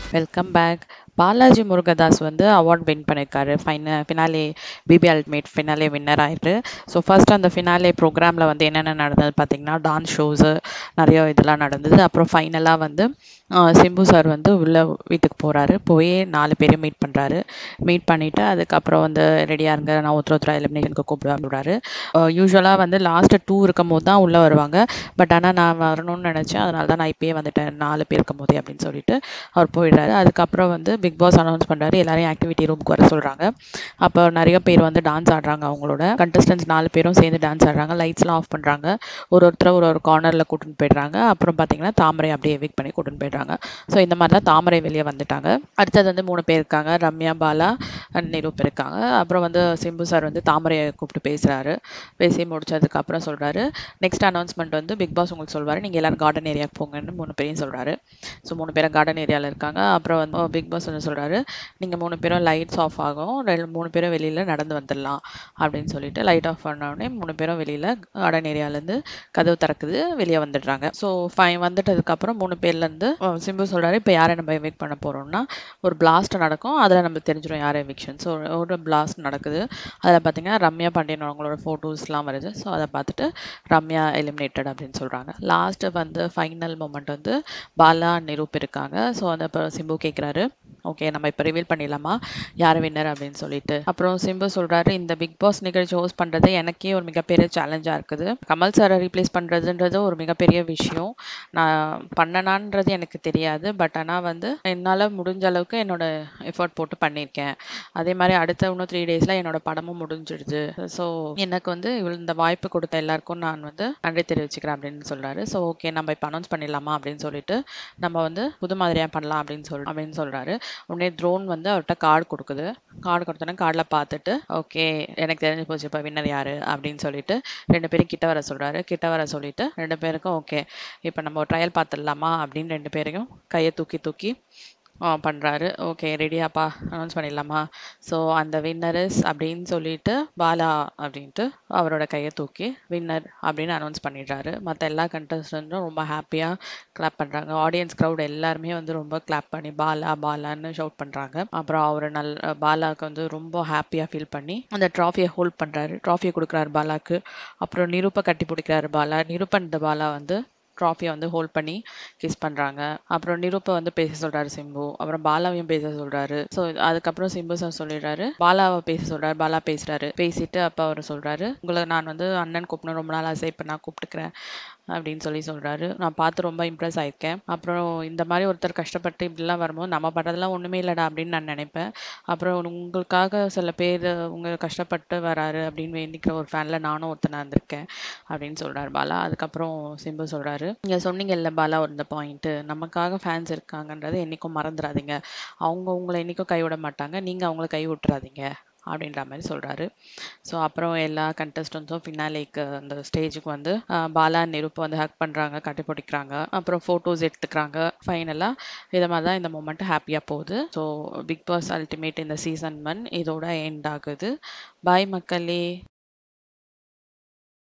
welcome back Balaji Murugadoss வந்து award win பண்ணியிருக்காரு ஃபைன finale BB ultimate finale winner ஆயிட்டு ஸோ ஃபர்ஸ்ட் அந்த ஃபினாலே ப்ரோக்ராமில் வந்து என்னென்ன நடந்தது பார்த்தீங்கன்னா டான்ஸ் ஷோஸு நிறைய இதெல்லாம் நடந்தது அப்புறம் ஃபைனலாக வந்து ஆஹ் சிம்பு சார் வந்து உள்ள வீட்டுக்கு போகிறாரு போய் நாலு பேரையும் மீட் பண்ணுறாரு மீட் பண்ணிவிட்டு அதுக்கப்புறம் வந்து ரெடியாக இருங்க நான் ஒருத்தர் ஒருத்தர் எலிமினேஷனுக்கு கூப்பிடுவாரு யூஸ்வலாக வந்து லாஸ்ட்டு டூ இருக்கும் போது தான் உள்ளே வருவாங்க பட் ஆனால் நான் வரணும்னு நினச்சேன் அதனால தான் நான் இப்பயே வந்துட்டேன் நாலு பேர் இருக்கும் போதே அப்படின்னு சொல்லிட்டு அவர் போயிடுறாரு அதுக்கப்புறம் வந்து பிக் பாஸ் அனௌன்ஸ் பண்ணுறாரு எல்லாரையும் ஆக்டிவிட்டி ரூமுக்கு வர சொல்கிறாங்க அப்போ நிறைய பேர் வந்து டான்ஸ் ஆடுறாங்க அவங்களோட கண்டஸ்டன்ஸ் நாலு பேரும் சேர்ந்து டான்ஸ் ஆடுறாங்க லைட்ஸ்லாம் ஆஃப் பண்ணுறாங்க ஒரு ஒருத்தர் ஒரு ஒரு கார்னரில் கூட்டின்னு போயிடுறாங்க அப்புறம் பார்த்தீங்கன்னா தாமரை அப்படியே எவிக் பண்ணி கூட்டின்னு போயிடுறாங்க ஸோ இந்த மாதிரி தான் தாமரை வெளியே வந்துட்டாங்க அடுத்தது வந்து மூணு பேர் இருக்காங்க ரம்யா பாலா and நிரூப் இருக்காங்க அப்புறம் வந்து சிம்பு சார் வந்து தாமரையை கூப்பிட்டு பேசுகிறாரு பேசி முடிச்சதுக்கு அப்புறம் சொல்கிறாரு நெக்ஸ்ட் அனௌன்ஸ்மெண்ட் வந்து பிக் பாஸ் உங்களுக்கு சொல்வார் நீங்கள் எல்லாரும் கார்டன் ஏரியாவுக்கு போங்கன்னு மூணு பேரையும் சொல்கிறாரு ஸோ மூணு பேரும் கார்டன் ஏரியாவில் இருக்காங்க அப்புறம் வந்து பிக் பாஸ் வந்து சொல்கிறாரு நீங்கள் மூணு பேரும் லைட்ஸ் ஆஃப் ஆகும் ரெண்டு மூணு பேரும் வெளியில் நடந்து வந்துடலாம் அப்படின்னு சொல்லிட்டு லைட் ஆஃப் பண்ண உடனே மூணு பேரும் வெளியில் கார்டன் ஏரியாலேருந்து கதவு திறக்குது வெளியே வந்துடுறாங்க ஸோ ஃபைன் வந்துட்டதுக்கப்புறம் மூணு பேர்லேருந்து சிம்பு சொல்கிறாரு இப்போ யாரை நம்ம எவிக் பண்ண போகிறோம்னா ஒரு பிளாஸ்ட் நடக்கும் அதில் நம்ம தெரிஞ்சிடும் யார் எவிக்ஷன் ஸோ ஒரு பிளாஸ்ட் நடக்குது அதில் பார்த்தீங்கன்னா ரம்யா பாண்டியன் அவங்களோட ஃபோட்டோஸ்லாம் வருது ஸோ அதை பார்த்துட்டு ரம்யா எலிமினேட்டட் அப்படின்னு சொல்கிறாங்க லாஸ்ட்டு வந்து ஃபைனல் மூமெண்ட் வந்து பாலா நிரூப் இருக்காங்க ஸோ அந்த இப்போ சிம்பு கேட்குறாரு ஓகே நம்ம இப்போ ரிவீல் பண்ணிடலாமா யார் வின்னர் அப்படின்னு சொல்லிட்டு அப்புறம் சிம்பு சொல்கிறாரு இந்த பிக் பாஸ் நிகழ்ச்சி ஹோஸ்ட் பண்ணுறது எனக்கே ஒரு மிகப்பெரிய சேலஞ்சாக இருக்குது கமல் சாரை ரீப்ளேஸ் பண்ணுறதுன்றது ஒரு மிகப்பெரிய விஷயம் நான் பண்ணனான்றது எனக்கு தெரியாது பட் ஆனால் வந்து என்னால் முடிஞ்ச அளவுக்கு என்னோட எஃபர்ட் போட்டு பண்ணியிருக்கேன் அதே மாதிரி அடுத்த இன்னும் த்ரீ டேஸில் என்னோட படமும் முடிஞ்சிடுது ஸோ எனக்கு வந்து இவ்வளோ இந்த வாய்ப்பு கொடுத்த எல்லாருக்கும் நான் வந்து நன்றி தெரிவிச்சுக்கிறேன் அப்படின்னு சொல்கிறாரு ஸோ ஓகே நம்ம இப்போ அனௌன்ஸ் பண்ணிடலாமா அப்படின்னு சொல்லிட்டு நம்ம வந்து புது மாதிரியாக பண்ணலாம் அப்படின்னு சொல் அப்படின்னு சொல்கிறாரு உடனே ட்ரோன் வந்து அவர்கிட்ட கார்டு கொடுக்குது கார்டு கொடுத்தோன்னே கார்டில் பார்த்துட்டு ஓகே எனக்கு தெரிஞ்சு போச்சு இப்போ வின்னர் யார் அப்படின்னு சொல்லிட்டு ரெண்டு பேரும் கிட்ட வர சொல்கிறாரு கிட்ட வர சொல்லிட்டு ரெண்டு பேருக்கும் ஓகே இப்போ நம்ம ஒரு ட்ரையல் பார்த்துடலாமா அப்படின்னு ரெண்டு பேரையும் கையை தூக்கி தூக்கி பண்ணுறாரு ஓகே ரெடியாப்பா அனௌன்ஸ் பண்ணிடலாமா ஸோ அந்த வின்னர்ஸ் அப்படின்னு சொல்லிட்டு பாலா அப்படின்ட்டு அவரோட கையை தூக்கி வின்னர் அப்படின்னு அனௌன்ஸ் பண்ணிடுறாரு மற்ற எல்லா கண்டஸ்டன்ட்டும் ரொம்ப ஹாப்பியாக கிளாப் பண்ணுறாங்க ஆடியன்ஸ் க்ரௌட் எல்லாருமே வந்து ரொம்ப கிளாப் பண்ணி பாலா பாலான்னு ஷவுட் பண்ணுறாங்க அப்புறம் அவர் நல் பாலாவுக்கு வந்து ரொம்ப ஹாப்பியாக ஃபீல் பண்ணி அந்த ட்ராஃபியை ஹோல்ட் பண்ணுறாரு ட்ராஃபியை கொடுக்குறாரு பாலாக்கு அப்புறம் நிரூப்பை கட்டி பிடிக்கிறாரு பாலா நிரூபன் இந்த பாலா வந்து ட்ராஃபியை வந்து ஹோல்ட் பண்ணி கிஸ் பண்ணுறாங்க அப்புறம் நிரூப்பை வந்து பேச சொல்கிறாரு சிம்பு அப்புறம் பாலாவையும் பேச சொல்கிறாரு ஸோ அதுக்கப்புறம் சிம்பு சார் சொல்லிடுறாரு பாலாவை பேச சொல்கிறாரு பாலா பேசுகிறாரு பேசிட்டு அப்போ அவர் சொல்கிறாரு உங்களை நான் வந்து அண்ணன் கூப்பிடணும் ரொம்ப நாள் ஆசை இப்போ நான் கூப்பிட்டுக்கிறேன் அப்படின்னு சொல்லி சொல்கிறாரு நான் பார்த்து ரொம்ப இம்ப்ரெஸ் ஆயிருக்கேன் அப்புறம் இந்த மாதிரி ஒருத்தர் கஷ்டப்பட்டு இப்படிலாம் வரும்போது நம்ம பண்ணுறதுலாம் ஒன்றுமே இல்லைடா அப்படின்னு நான் நினைப்பேன் அப்புறம் உங்களுக்காக சில பேர் உங்க கஷ்டப்பட்டு வராரு அப்படின்னு வேண்டிக்கிற ஒரு ஃபேனில் நானும் ஒருத்தனாக இருந்திருக்கேன் அப்படின்னு சொல்கிறாரு பாலா அதுக்கப்புறம் சிம்பு சொல்கிறாரு நீங்கள் சொன்னீங்கல்ல பாலா இந்த பாயிண்ட்டு நமக்காக ஃபேன்ஸ் இருக்காங்கன்றது என்றைக்கும் மறந்துடாதீங்க அவங்க உங்களை என்றைக்கும் கைவிட மாட்டாங்க நீங்கள் அவங்கள கை விட்டுறாதீங்க அப்படின்ற மாதிரி சொல்கிறாரு ஸோ அப்புறம் எல்லா கண்டஸ்டன்ஸும் ஃபினாலேக்கு அந்த ஸ்டேஜுக்கு வந்து ஆஹ் பாலா நெருப்பு வந்து ஹக் பண்ணுறாங்க கட்டி பிடிக்கிறாங்க அப்புறம் ஃபோட்டோஸ் எடுத்துக்கிறாங்க ஃபைனலாக இதை மாதிரி தான் இந்த மூமெண்ட் ஹாப்பியாக போகுது ஸோ பிக் பாஸ் அல்டிமேட் இந்த சீசன் ஒன் இதோட எண்ட் ஆகுது பாய் மக்களே